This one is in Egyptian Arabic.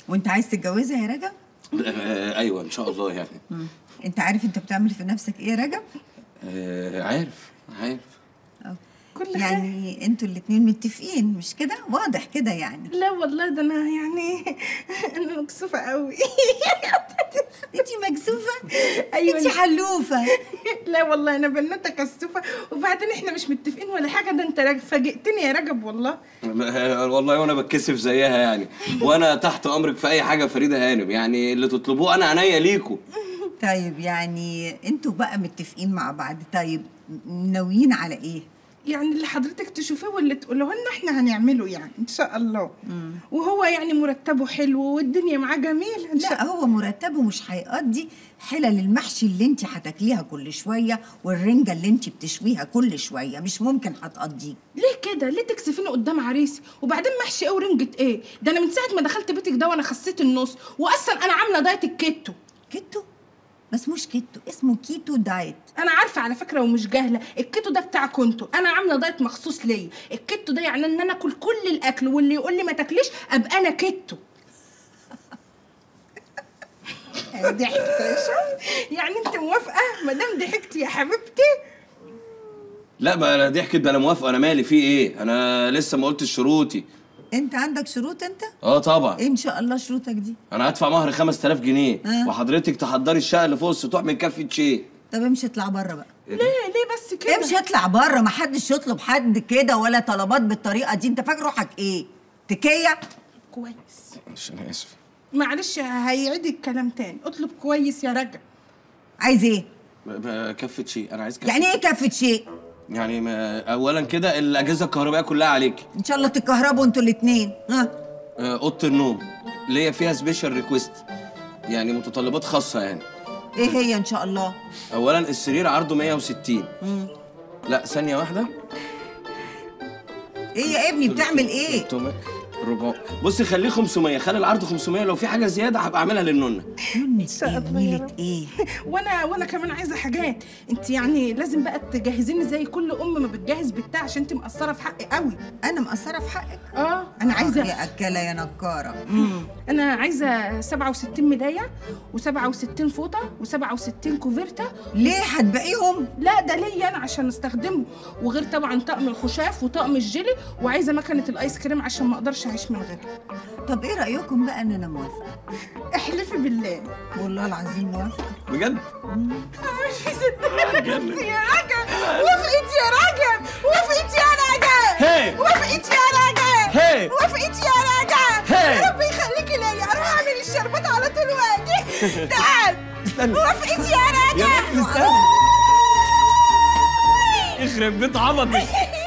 وانت عايز تتجوزها يا رجب آه، ايوه ان شاء الله يعني انت عارف انت بتعمل في نفسك ايه يا رجب آه، عارف عارف كل حاجة يعني انتوا الاتنين متفقين مش كده واضح كده يعني لا والله ده انا يعني انا مكسوفه قوي انت مكسوفه أيوة. انت حلوفه لا والله انا بنوته كسوفه وبعدين احنا مش متفقين ولا حاجه ده انت راج- فاجئتني يا رجب والله آه، والله وانا بتكسف زيها يعني وانا تحت امرك في اي حاجه فريده هانم يعني اللي تطلبوه انا عينيا ليكوا طيب يعني انتوا بقى متفقين مع بعض طيب ناويين على ايه يعني اللي حضرتك تشوفيه واللي تقوله لنا احنا هنعمله يعني ان شاء الله وهو يعني مرتبه حلو والدنيا معاه جميله ان شاء لا هو مرتبه مش هيقضي حلل المحشي اللي انت هتاكليها كل شويه والرنجه اللي انت بتشويها كل شويه مش ممكن هتقضيه ليه كده ليه تكسفيني قدام عريسي وبعدين محشي ايه ورنجة ايه ده انا من ساعه ما دخلت بيتك ده وانا خسيت النص واصلا انا عامله دايت الكيتو كيتو بس مش كيتو اسمه كيتو دايت انا عارفه على فكره ومش جاهله الكيتو ده بتاعكم انتوا انا عامله دايت مخصوص ليا الكيتو ده يعني ان انا اكل كل الاكل واللي يقول لي ما تاكليش ابقى انا كيتو ضحكت شوف يعني انت موافقه ما دام ضحكتي يا حبيبتي لا ما انا ضحكت ده انا موافقه انا مالي في ايه انا لسه ما قلتش شروطي انت عندك شروط انت اه طبعا ان شاء الله شروطك دي انا هدفع مهر 5000 جنيه آه. وحضرتك تحضري الشقه اللي فوق السطوح من كافه شيء طب امشي اطلع بره بقى ليه ليه بس كده امشي اطلع بره ما حدش يطلب حد كده ولا طلبات بالطريقه دي انت فاكر روحك ايه تكيه كويس معلش انا اسف معلش هيعيد الكلام تاني اطلب كويس يا رجل عايز ايه ب- ب- كفه شيء انا عايز كفه يعني ايه كفه شيء يعني ما اولا كده الاجهزه الكهربائيه كلها عليك ان شاء الله تتكهربوا انتوا الاتنين ها آه، اوضه النوم اللي هي فيها سبيشال ريكويست يعني متطلبات خاصه يعني ايه هي ان شاء الله اولا السرير عرضه 160 لا ثانيه واحده ايه يا ابني بتعمل ايه 300 400 بصي خليه 500 خلي العرض 500 لو في حاجه زياده هبقى اعملها للنونه نونة شاء ايه الله يا ونيلة رب. ايه وانا وانا كمان عايزه حاجات انت يعني لازم بقى تجهزيني زي كل ام ما بتجهز بنتها عشان انت مقصره في حقي قوي انا مقصره في حقك اه انا آخ عايزه يا اكله يا نكاره انا عايزه 67 ملايه و67 فوطه و67 كوفرته ليه هتبيعيهم لا ده ليا انا عشان استخدمه وغير طبعا طقم الخشاف وطقم الجيلي وعايزه مكنه الايس كريم عشان ما اقدرش اعيش من غيرها طب ايه رايكم بقى ان انا موافقه احلفي بالله والله العظيم موافقه بجد مش في صدق يا رجب وافقت يا رجب وافقت يا رجب هي. وافقت يا رجب هي. وافقت يا رجب هي. يا رب يخليكي ليا اروح اعمل الشربات على طول واجي تعال استنى وافقت يا رجب يا بنت استنى يخرب بيت عبطك